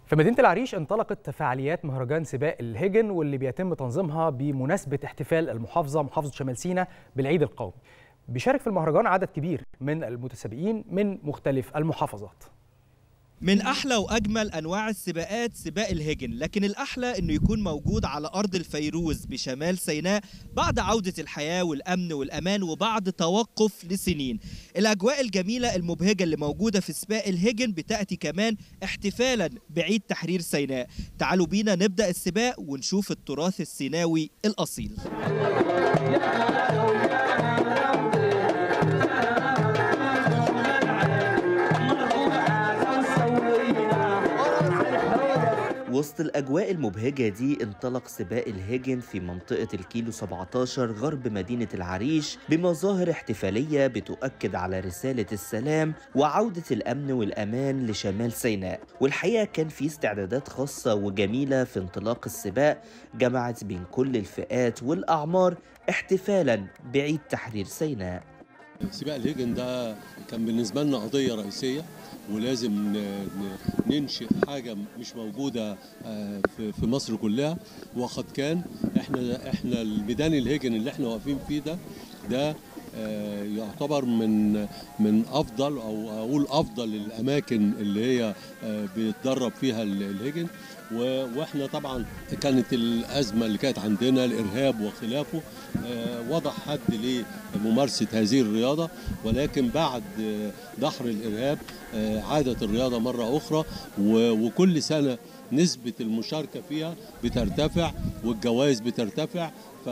في مدينة العريش انطلقت فعاليات مهرجان سباق الهجن واللي بيتم تنظيمها بمناسبة احتفال المحافظة محافظة شمال سيناء بالعيد القومي. بيشارك في المهرجان عدد كبير من المتسابقين من مختلف المحافظات. من احلى واجمل انواع السباقات سباق الهجن لكن الاحلى انه يكون موجود على ارض الفيروز بشمال سيناء بعد عوده الحياه والامن والامان وبعد توقف لسنين الاجواء الجميله المبهجه اللي موجوده في سباق الهجن بتاتي كمان احتفالا بعيد تحرير سيناء تعالوا بينا نبدا السباق ونشوف التراث السيناوي الاصيل وسط الأجواء المبهجة دي انطلق سباق الهجن في منطقة الكيلو 17 غرب مدينة العريش بمظاهر احتفالية بتؤكد على رسالة السلام وعودة الأمن والأمان لشمال سيناء والحقيقة كان في استعدادات خاصة وجميلة في انطلاق السباق جمعت بين كل الفئات والأعمار احتفالا بعيد تحرير سيناء سباق الهجن ده كان بالنسبة لنا قضية رئيسية ولازم ننشئ حاجه مش موجوده في مصر كلها وقد كان احنا احنا الميدان الهجن اللي احنا واقفين فيه ده ده يعتبر من من افضل او اقول افضل الاماكن اللي هي بيتدرب فيها الهجن واحنا طبعا كانت الازمه اللي كانت عندنا الارهاب وخلافه وضع حد لممارسه هذه الرياضه ولكن بعد دحر الارهاب عادت الرياضه مره اخرى وكل سنه نسبه المشاركه فيها بترتفع والجوائز بترتفع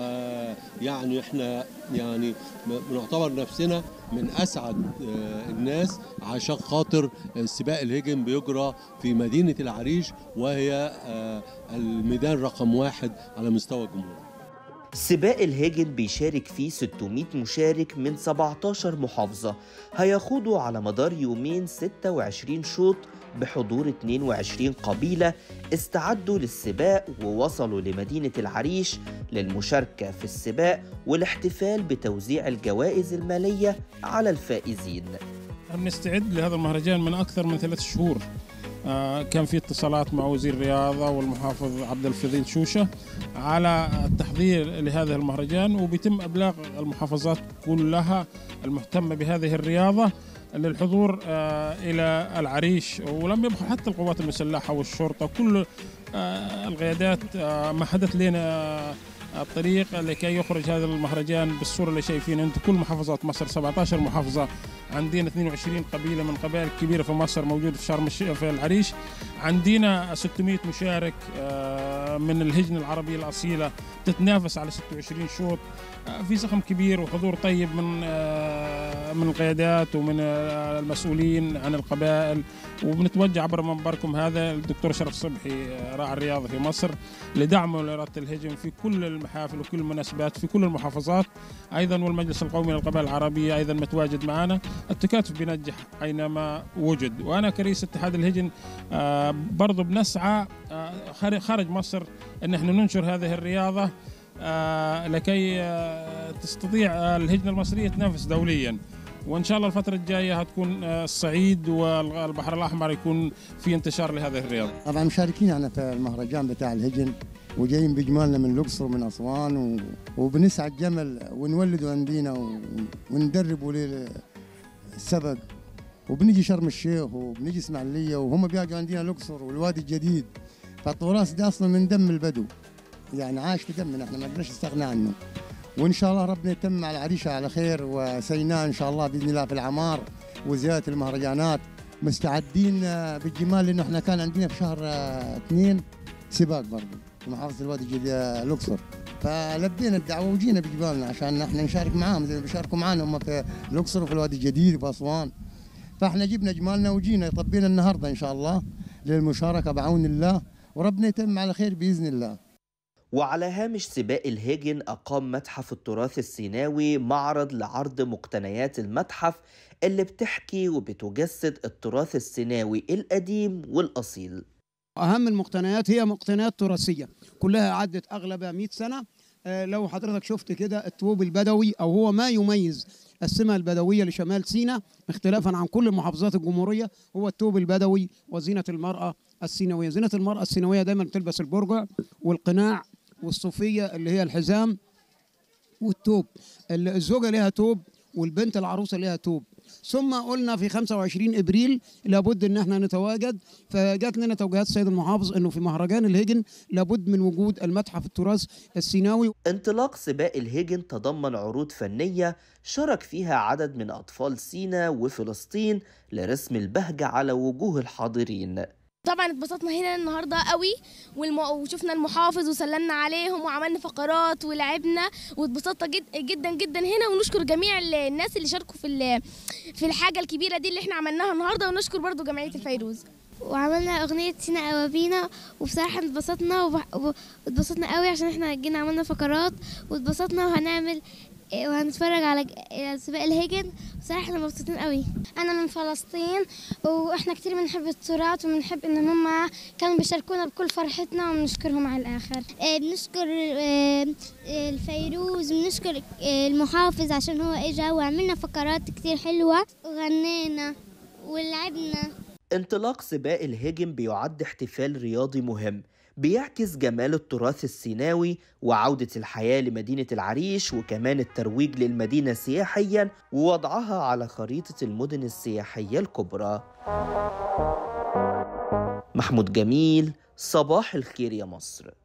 فيعني احنا يعني بنعتبر نفسنا من اسعد الناس عشان خاطر سباق الهجن بيجرى في مدينه العريش وهي الميدان رقم واحد على مستوى الجمهوريه سباق الهجن بيشارك فيه 600 مشارك من 17 محافظة هيخوضوا على مدار يومين 26 شوط بحضور 22 قبيلة استعدوا للسباق ووصلوا لمدينة العريش للمشاركة في السباق والاحتفال بتوزيع الجوائز المالية على الفائزين بنستعد لهذا المهرجان من أكثر من ثلاث شهور آه كان في اتصالات مع وزير الرياضة والمحافظ عبد الفضيل شوشة على التحضير لهذا المهرجان وبيتم إبلاغ المحافظات كلها المهتمة بهذه الرياضة للحضور آه الى العريش ولم يبقى حتى القوات المسلحه والشرطه كل آه القيادات آه مهدت لنا الطريق لكي يخرج هذا المهرجان بالصوره اللي شايفين انتم كل محافظات مصر 17 محافظه عندنا 22 قبيله من قبائل كبيره في مصر موجوده في شرم الشيخ في العريش عندنا 600 مشارك من الهجن العربيه الاصيله تتنافس على 26 شوط في زخم كبير وحضور طيب من من القيادات ومن المسؤولين عن القبائل وبنتوجه عبر منبركم هذا الدكتور شرف صبحي راعي الرياضه في مصر لدعمه لرياضه الهجن في كل المحافل وكل المناسبات في كل المحافظات ايضا والمجلس القومي للقبائل العربيه ايضا متواجد معنا التكاتف بينجح اينما وجد وانا كرئيس اتحاد الهجن برضو بنسعى خارج مصر ان احنا ننشر هذه الرياضه لكي تستطيع الهجنه المصريه تنافس دوليا وان شاء الله الفتره الجايه هتكون الصعيد والبحر الاحمر يكون في انتشار لهذه الرياضه. طبعا مشاركين احنا في المهرجان بتاع الهجن وجايين بجمالنا من الاقصر ومن اسوان و... وبنسعى الجمل ونولده عندنا و... وندربه للسبق وبنجي شرم الشيخ وبنجي اسماعيليه وهم بيجوا عندنا الاقصر والوادي الجديد فالتراث ده اصلا من دم البدو يعني عاش في دمنا احنا ما نقدرش نستغنى عنه وان شاء الله ربنا يتم على عريشه على خير وسيناء ان شاء الله باذن الله في العمار وزياده المهرجانات مستعدين بالجمال لانه احنا كان عندنا في شهر اثنين سباق برضه في محافظه الوادي الجديد الاقصر فلبينا الدعوه وجينا بجبالنا عشان احنا نشارك معاهم زي ما بيشاركوا معانا هم في الاقصر وفي الوادي الجديد وفي اسوان فاحنا جبنا جمالنا وجينا طبينا النهارده ان شاء الله للمشاركه بعون الله وربنا يتم على خير باذن الله وعلى هامش سباق الهجن أقام متحف التراث السيناوي معرض لعرض مقتنيات المتحف اللي بتحكي وبتجسد التراث السيناوي القديم والأصيل أهم المقتنيات هي مقتنيات تراثية كلها عدت أغلبها 100 سنة لو حضرتك شفت كده الطوب البدوي أو هو ما يميز السمة البدوية لشمال سيناء اختلافا عن كل محافظات الجمهورية هو التوب البدوي وزينة المرأة السينويه زينه المراه السينويه دايما بتلبس البرجع والقناع والصوفيه اللي هي الحزام والتوب الزوجه لها توب والبنت العروسه لها توب ثم قلنا في 25 ابريل لابد ان احنا نتواجد فجات لنا توجيهات السيد المحافظ انه في مهرجان الهجن لابد من وجود المتحف التراث السيناوي انطلاق سباق الهجن تضمن عروض فنية شارك فيها عدد من أطفال سينا وفلسطين لرسم البهجة على وجوه الحاضرين طبعا اتبسطنا هنا النهارده قوي والم... وشفنا المحافظ وسلمنا عليهم وعملنا فقرات ولعبنا واتبسطنا جد... جدا جدا هنا ونشكر جميع ال- الناس اللي شاركوا في ال... في الحاجه الكبيره دي اللي احنا عملناها النهارده ونشكر برضو جمعيه الفيروز وعملنا أغنية سينا أوابينا وبصراحة اتبسطنا وبح- واتبسطنا قوي عشان احنا جينا عملنا فقرات واتبسطنا وهنعمل إيه، وهنتفرج على ج- إيه، سباق الهجن بصراحة احنا مبسوطين قوي أنا من فلسطين وإحنا كتير بنحب التراث وبنحب إن هم كانوا بيشاركونا بكل فرحتنا وبنشكرهم على الآخر بنشكر آه، آه، الفيروز بنشكر آه، المحافظ عشان هو اجا وعملنا فقرات كتير حلوة وغنينا ولعبنا انطلاق سباق الهجن بيعد احتفال رياضي مهم بيعكس جمال التراث السيناوي وعودة الحياة لمدينة العريش وكمان الترويج للمدينة سياحيا ووضعها على خريطة المدن السياحية الكبرى محمود جميل صباح الخير يا مصر